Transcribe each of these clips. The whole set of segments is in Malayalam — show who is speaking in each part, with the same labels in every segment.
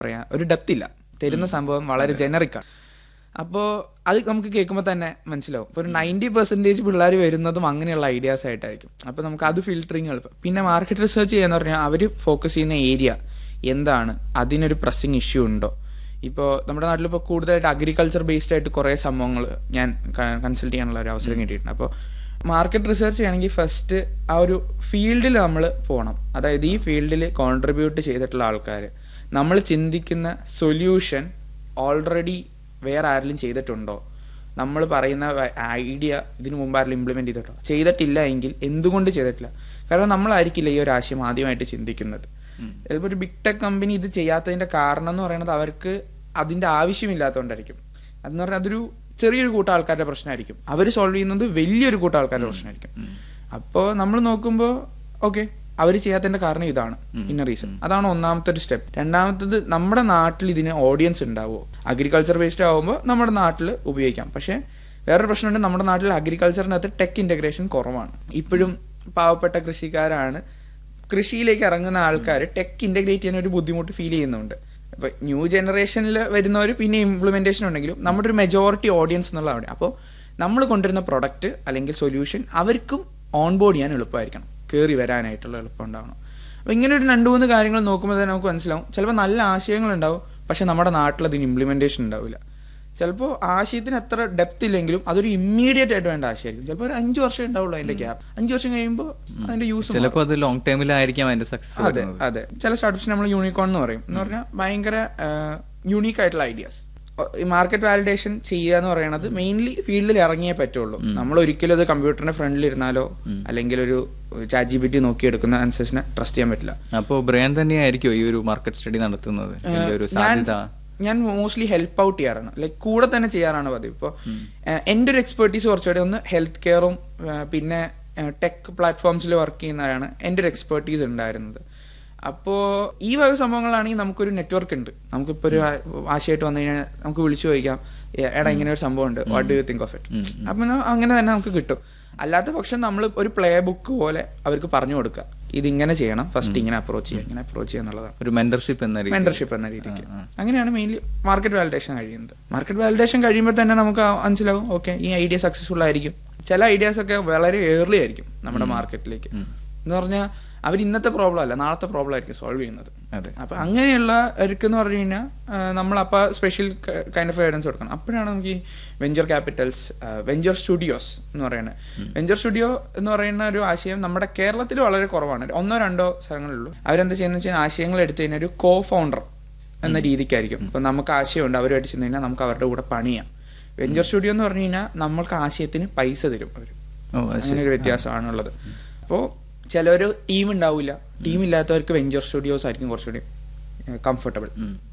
Speaker 1: പറയാ ഒരു ഡെപ്ത് ഇല്ല തരുന്ന സംഭവം വളരെ ജനറിക്കാണ് അപ്പോൾ അത് നമുക്ക് കേൾക്കുമ്പോൾ തന്നെ മനസ്സിലാവും ഇപ്പോൾ ഒരു നയൻറ്റി പെർസെൻറ്റേജ് പിള്ളേർ വരുന്നതും അങ്ങനെയുള്ള ഐഡിയാസ് ആയിട്ടായിരിക്കും അപ്പോൾ നമുക്ക് അത് ഫിൽറ്ററിങ് എളുപ്പം പിന്നെ മാർക്കറ്റ് റിസർച്ച് ചെയ്യാന്ന് പറഞ്ഞാൽ അവർ ഫോക്കസ് ചെയ്യുന്ന ഏരിയ എന്താണ് അതിനൊരു പ്രസ്സിങ് ഇഷ്യൂ ഉണ്ടോ ഇപ്പോൾ നമ്മുടെ നാട്ടിൽ ഇപ്പോൾ കൂടുതലായിട്ട് അഗ്രികൾച്ചർ ബേസ്ഡ് ആയിട്ട് കുറേ സംഭവങ്ങൾ ഞാൻ കൺസൾട്ട് ചെയ്യാനുള്ള ഒരു അവസരം കിട്ടിയിട്ടുണ്ട് അപ്പോൾ മാർക്കറ്റ് റിസർച്ച് ചെയ്യണമെങ്കിൽ ഫസ്റ്റ് ആ ഒരു ഫീൽഡിൽ നമ്മൾ പോകണം അതായത് ഈ ഫീൽഡിൽ കോൺട്രിബ്യൂട്ട് ചെയ്തിട്ടുള്ള ആൾക്കാർ നമ്മൾ ചിന്തിക്കുന്ന സൊല്യൂഷൻ ഓൾറെഡി വേറെ ആരെങ്കിലും ചെയ്തിട്ടുണ്ടോ നമ്മൾ പറയുന്ന ഐഡിയ ഇതിനു മുമ്പ് ആരെങ്കിലും ഇംപ്ലിമെന്റ് ചെയ്തിട്ടോ ചെയ്തിട്ടില്ല എങ്കിൽ എന്തുകൊണ്ട് ചെയ്തിട്ടില്ല കാരണം നമ്മളായിരിക്കില്ല ഈ ഒരു ആശയം ആദ്യമായിട്ട് ചിന്തിക്കുന്നത് ചിലപ്പോൾ ഒരു ബിഗ് ടെക് കമ്പനി ഇത് ചെയ്യാത്തതിന്റെ കാരണം എന്ന് പറയുന്നത് അവർക്ക് അതിന്റെ ആവശ്യമില്ലാത്തതുകൊണ്ടായിരിക്കും അതെന്ന് പറഞ്ഞാൽ അതൊരു ചെറിയൊരു കൂട്ടം ആൾക്കാരുടെ പ്രശ്നമായിരിക്കും അവർ സോൾവ് ചെയ്യുന്നത് വലിയൊരു കൂട്ടം ആൾക്കാരുടെ പ്രശ്നമായിരിക്കും അപ്പോൾ നമ്മൾ നോക്കുമ്പോൾ ഓക്കെ അവർ ചെയ്യാത്തതിന്റെ കാരണം ഇതാണ് ഇന്ന റീസൺ അതാണ് ഒന്നാമത്തെ ഒരു സ്റ്റെപ്പ് രണ്ടാമത്തത് നമ്മുടെ നാട്ടിൽ ഇതിന് ഓഡിയൻസ് ഉണ്ടാവുമോ അഗ്രികൾച്ചർ ബേസ്ഡ് ആകുമ്പോൾ നമ്മുടെ നാട്ടിൽ ഉപയോഗിക്കാം പക്ഷേ വേറൊരു പ്രശ്നമുണ്ട് നമ്മുടെ നാട്ടിൽ അഗ്രികൾച്ചറിനകത്ത് ടെക് ഇന്റഗ്രേഷൻ കുറവാണ് ഇപ്പോഴും പാവപ്പെട്ട കൃഷിക്കാരാണ് കൃഷിയിലേക്ക് ഇറങ്ങുന്ന ആൾക്കാർ ടെക് ഇന്റഗ്രേറ്റ് ചെയ്യാൻ ഒരു ബുദ്ധിമുട്ട് ഫീൽ ചെയ്യുന്നുണ്ട് ഇപ്പൊ ന്യൂ ജനറേഷനിൽ വരുന്നവർ പിന്നെ ഇംപ്ലിമെന്റേഷൻ ഉണ്ടെങ്കിലും നമ്മുടെ ഒരു മെജോറിറ്റി ഓഡിയൻസ് എന്നുള്ള അവിടെ അപ്പോൾ നമ്മൾ കൊണ്ടുവരുന്ന പ്രൊഡക്റ്റ് അല്ലെങ്കിൽ സൊല്യൂഷൻ അവർക്കും ഓൺ ബോർഡ് ചെയ്യാൻ എളുപ്പമായിരിക്കണം കയറി വരാനായിട്ടുള്ള എളുപ്പം ഉണ്ടാവണം അപ്പോൾ ഇങ്ങനെ ഒരു രണ്ട് മൂന്ന് കാര്യങ്ങൾ നോക്കുമ്പോൾ തന്നെ നമുക്ക് മനസ്സിലാവും ചിലപ്പോൾ നല്ല ആശയങ്ങൾ ഉണ്ടാവും പക്ഷെ നമ്മുടെ നാട്ടിൽ അതിന് ഇംപ്ലിമെന്റേഷൻ ഉണ്ടാവില്ല ചിലപ്പോൾ ആശയത്തിന് അത്ര ഡെപ്ത് ഇല്ലെങ്കിലും അതൊരു ഇമ്മീഡിയറ്റ് ആയിട്ട് വേണ്ട ആശയമായിരിക്കും ചിലപ്പോൾ ഒരു അഞ്ച് വർഷം ഉണ്ടാവുള്ളൂ അതിന്റെ ഗ്യാപ്പ് അഞ്ച് വർഷം കഴിയുമ്പോൾ അതിന്റെ യൂസ്
Speaker 2: ചിലപ്പോൾ അത് ലോങ് ടൈമിലായിരിക്കാം അതിന്റെ സക്സസ്
Speaker 1: അതെ അതെ ചില സ്റ്റാർട്ടപ്സ് നമ്മൾ യൂണിക്കോൺ എന്ന് പറയും എന്ന് പറഞ്ഞാൽ ഭയങ്കര യൂണീക്ക് ആയിട്ടുള്ള ഐഡിയാസ് ഈ മാർക്കറ്റ് വാലിഡേഷൻ ചെയ്യുക എന്ന് പറയുന്നത് മെയിൻലി ഫീൽഡിൽ ഇറങ്ങിയേ പറ്റുള്ളൂ നമ്മൾ ഒരിക്കലും അത് കമ്പ്യൂട്ടറിന്റെ ഫ്രണ്ടിൽ ഇരുന്നാലോ അല്ലെങ്കിൽ ഒരു ചാറ്റ് ജി ബി ടി നോക്കിയെടുക്കുന്ന ആൻസേഴ്സിനെ ട്രസ്റ്റ് ചെയ്യാൻ പറ്റില്ല
Speaker 2: അപ്പോൾ ബ്രാൻഡ് തന്നെയായിരിക്കും ഈ ഒരു മാർക്കറ്റ് സ്റ്റഡി നടത്തുന്നത് ഇതിന്റെ ഒരു സാധ്യത
Speaker 1: ഞാൻ മോസ്റ്റ്ലി ഹെൽപ്പ് ഔട്ട് ചെയ്യാറാണ് ലൈക്ക് കൂടെ തന്നെ ചെയ്യാറാണ് പതിവ് ഇപ്പോൾ എൻ്റെ ഒരു എക്സ്പെർട്ടീസ് കുറച്ചുകൂടെ ഒന്ന് ഹെൽത്ത് കെയറും പിന്നെ ടെക് പ്ലാറ്റ്ഫോംസിൽ വർക്ക് ചെയ്യുന്നതാണ് എൻ്റെ ഒരു എക്സ്പെർട്ടീസ് ഉണ്ടായിരുന്നത് അപ്പോൾ ഈ വക സംഭവങ്ങളാണെങ്കിൽ നമുക്കൊരു നെറ്റ്വർക്ക് ഉണ്ട് നമുക്കിപ്പോൾ ഒരു ആശയമായിട്ട് വന്നു കഴിഞ്ഞാൽ നമുക്ക് വിളിച്ചു ചോദിക്കാം എടാ ഇങ്ങനെ ഒരു സംഭവം ഉണ്ട് what do you think of it അപ്പം അങ്ങനെ തന്നെ നമുക്ക് കിട്ടും അല്ലാത്ത പക്ഷം നമ്മൾ ഒരു പ്ലേ ബുക്ക് പോലെ അവർക്ക് പറഞ്ഞു കൊടുക്കുക ഇതിങ്ങനെ ചെയ്യണം ഫസ്റ്റ് ഇങ്ങനെ അപ്രോച്ച് ചെയ്യുക ഇങ്ങനെ അപ്രോച്ച് ചെയ്യുക എന്നുള്ളതാണ്
Speaker 2: ഒരു മെന്റർഷിപ്പ് എന്ന രീതി
Speaker 1: മെന്റർഷിപ്പ് എന്ന രീതിക്ക് അങ്ങനെയാണ് മെയിൻലി മാർക്കറ്റ് വാലിഡേഷൻ കഴിയുന്നത് മാർക്കറ്റ് വാലിഡേഷൻ കഴിയുമ്പോൾ തന്നെ നമുക്ക് മനസ്സിലാവും ഓക്കെ ഈ ഐഡിയ സക്സസ്ഫുൾ ആയിരിക്കും ചില ഐഡിയാസ് ഒക്കെ വളരെ ഏർലി ആയിരിക്കും നമ്മുടെ മാർക്കറ്റിലേക്ക് എന്ന് പറഞ്ഞാൽ അവർ ഇന്നത്തെ പ്രോബ്ലം അല്ല നാളത്തെ പ്രോബ്ലം ആയിരിക്കും സോൾവ് ചെയ്യുന്നത്
Speaker 2: അതെ
Speaker 1: അപ്പൊ അങ്ങനെയുള്ള എന്ന് പറഞ്ഞു കഴിഞ്ഞാൽ നമ്മൾ അപ്പൊ സ്പെഷ്യൽ കൈൻഡ് ഓഫ് ഗൈഡൻസ് കൊടുക്കണം അപ്പോഴാണ് നമുക്ക് ഈ വെഞ്ചർ ക്യാപിറ്റൽസ് വെഞ്ചർ സ്റ്റുഡിയോസ് എന്ന് പറയുന്നത് വെഞ്ചർ സ്റ്റുഡിയോ എന്ന് പറയുന്ന ഒരു ആശയം നമ്മുടെ കേരളത്തിൽ വളരെ കുറവാണ് ഒന്നോ രണ്ടോ സ്ഥലങ്ങളുള്ളൂ അവരെന്താ ചെയ്യുന്നത് വെച്ചാൽ ആശയങ്ങൾ എടുത്തു കഴിഞ്ഞാൽ ഒരു കോ ഫൗണ്ടർ എന്ന രീതിക്കായിരിക്കും ഇപ്പൊ നമുക്ക് ആശയമുണ്ട് അവരുമായിട്ട് ചെന്ന് കഴിഞ്ഞാൽ നമുക്ക് അവരുടെ കൂടെ പണിയാം വെഞ്ചർ സ്റ്റുഡിയോ എന്ന് പറഞ്ഞു കഴിഞ്ഞാൽ നമ്മൾക്ക് ആശയത്തിന് പൈസ തരും അവർ അങ്ങനെ ഒരു വ്യത്യാസമാണുള്ളത് അപ്പോൾ ചിലൊരു ടീം ഉണ്ടാവില്ല ടീം ഇല്ലാത്തവർക്ക് വെഞ്ചർ സ്റ്റുഡിയോസ് ആയിരിക്കും കുറച്ചുകൂടി കംഫർട്ടബിൾ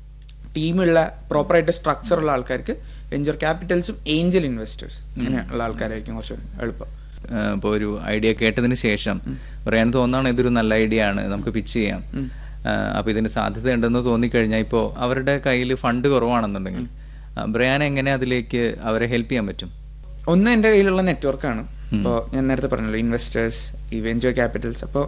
Speaker 1: ടീമുള്ള പ്രോപ്പറായിട്ട് സ്ട്രക്ചർ ഉള്ള ആൾക്കാർക്ക് വെഞ്ചർ ക്യാപിറ്റൽസും ഏഞ്ചൽ ഇൻവെസ്റ്റേഴ്സ് അങ്ങനെയുള്ള ആൾക്കാരായിരിക്കും കുറച്ചുകൂടി എളുപ്പം
Speaker 2: ഇപ്പോൾ ഒരു ഐഡിയ കേട്ടതിന് ശേഷം പറയാൻ തോന്നാണ് ഇതൊരു നല്ല ഐഡിയ ആണ് നമുക്ക് പിച്ച് ചെയ്യാം അപ്പൊ ഇതിന് സാധ്യത ഉണ്ടെന്ന് തോന്നിക്കഴിഞ്ഞാൽ ഇപ്പോൾ അവരുടെ കയ്യിൽ ഫണ്ട് കുറവാണെന്നുണ്ടെങ്കിൽ ബ്രയാൻ എങ്ങനെ അതിലേക്ക് അവരെ ഹെൽപ്പ് ചെയ്യാൻ പറ്റും
Speaker 1: ഒന്ന് എൻ്റെ കയ്യിലുള്ള നെറ്റ്വർക്കാണ് ഇപ്പോൾ ഞാൻ നേരത്തെ പറഞ്ഞല്ലോ ഇൻവെസ്റ്റേഴ്സ് ഈ വെഞ്ചർ ക്യാപിറ്റൽസ് അപ്പോൾ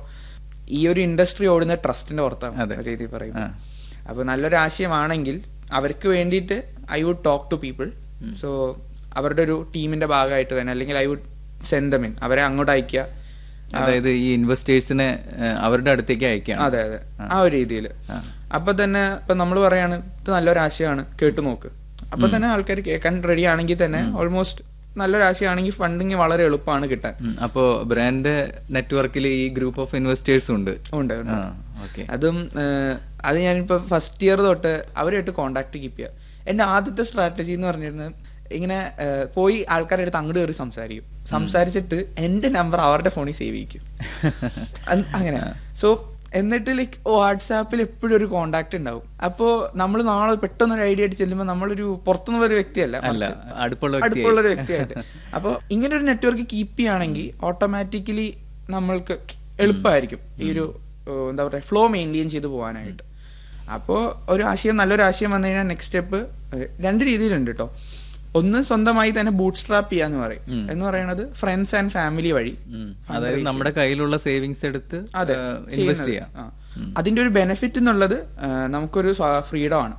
Speaker 1: ഈ ഒരു ഇൻഡസ്ട്രി ഓടുന്ന ട്രസ്റ്റിന്റെ പുറത്താണ് രീതി പറയും അപ്പോൾ നല്ലൊരു ആശയമാണെങ്കിൽ അവർക്ക് വേണ്ടിയിട്ട് I would talk to people so അവരുടെ ഒരു ടീമിന്റെ ഭാഗമായിട്ട് തന്നെ അല്ലെങ്കിൽ ഐ വുഡ് സെൻഡ് ദമിൻ അവരെ അങ്ങോട്ട് അയക്കുക
Speaker 2: അതായത് ഈ ഇൻവെസ്റ്റേഴ്സിനെ അവരുടെ അടുത്തേക്ക് അയക്കാം
Speaker 1: അതെ അതെ ആ ഒരു രീതിയിൽ അപ്പൊ തന്നെ ഇപ്പൊ നമ്മൾ പറയാണ് ഇത് നല്ലൊരു ആശയമാണ് കേട്ടു നോക്ക് അപ്പൊ തന്നെ ആൾക്കാർ കേൾക്കാൻ റെഡി ആണെങ്കിൽ തന്നെ ഓൾമോസ്റ്റ് നല്ലൊരു ആശയമാണെങ്കിൽ ഫണ്ടിങ് വളരെ എളുപ്പമാണ് കിട്ടാൻ
Speaker 2: അപ്പോ ബ്രാൻഡ് നെറ്റ്വർക്കിൽ ഈ ഗ്രൂപ്പ് ഓഫ് ഇൻവെസ്റ്റേഴ്സ് ഉണ്ട്
Speaker 1: ഉണ്ട് അതും അത് ഞാനിപ്പോ ഫസ്റ്റ് ഇയർ തൊട്ട് അവരുമായിട്ട് കോണ്ടാക്ട് കീപ്പ് ചെയ്യുക എന്റെ ആദ്യത്തെ സ്ട്രാറ്റജി എന്ന് പറഞ്ഞിരുന്നത് ഇങ്ങനെ പോയി ആൾക്കാരുടെ അടുത്ത് അങ്ങോട്ട് കയറി സംസാരിക്കും സംസാരിച്ചിട്ട് എന്റെ നമ്പർ അവരുടെ ഫോണിൽ സേവ് ചെയ്യിക്കും അങ്ങനെ സോ എന്നിട്ട് ലൈക്ക് വാട്സാപ്പിൽ എപ്പോഴും ഒരു കോണ്ടാക്ട് ഉണ്ടാവും അപ്പോ നമ്മൾ നാളെ പെട്ടെന്ന് ഒരു ഐഡിയ ആയിട്ട് ചെല്ലുമ്പോൾ നമ്മളൊരു പുറത്തുനിന്നുള്ള ഒരു വ്യക്തിയല്ല അടുപ്പുള്ള ഒരു വ്യക്തിയായിട്ട് അപ്പോൾ ഇങ്ങനെ ഒരു നെറ്റ്വർക്ക് കീപ്പ് ചെയ്യുകയാണെങ്കിൽ ഓട്ടോമാറ്റിക്കലി നമ്മൾക്ക് എളുപ്പമായിരിക്കും ഈ ഒരു എന്താ പറയുക ഫ്ലോ മെയിൻറ്റെയിൻ ചെയ്ത് പോകാനായിട്ട് അപ്പോൾ ഒരു ആശയം നല്ലൊരു ആശയം വന്നു കഴിഞ്ഞാൽ നെക്സ്റ്റ് സ്റ്റെപ്പ് രണ്ട് രീതിയിലുണ്ട് കേട്ടോ ഒന്ന് സ്വന്തമായി തന്നെ ബൂട്ട് സ്ട്രാപ്പ് ചെയ്യാന്ന് പറയും എന്ന് പറയുന്നത് ഫ്രണ്ട്സ് ആൻഡ് ഫാമിലി വഴി
Speaker 2: അതായത് നമ്മുടെ കയ്യിലുള്ള സേവിങ്സ് എടുത്ത് ഇൻവെസ്റ്റ് ചെയ്യാം
Speaker 1: അതിന്റെ ഒരു ബെനിഫിറ്റ് എന്നുള്ളത് ആ, നമുക്കൊരു ഫ്രീഡം ആണ്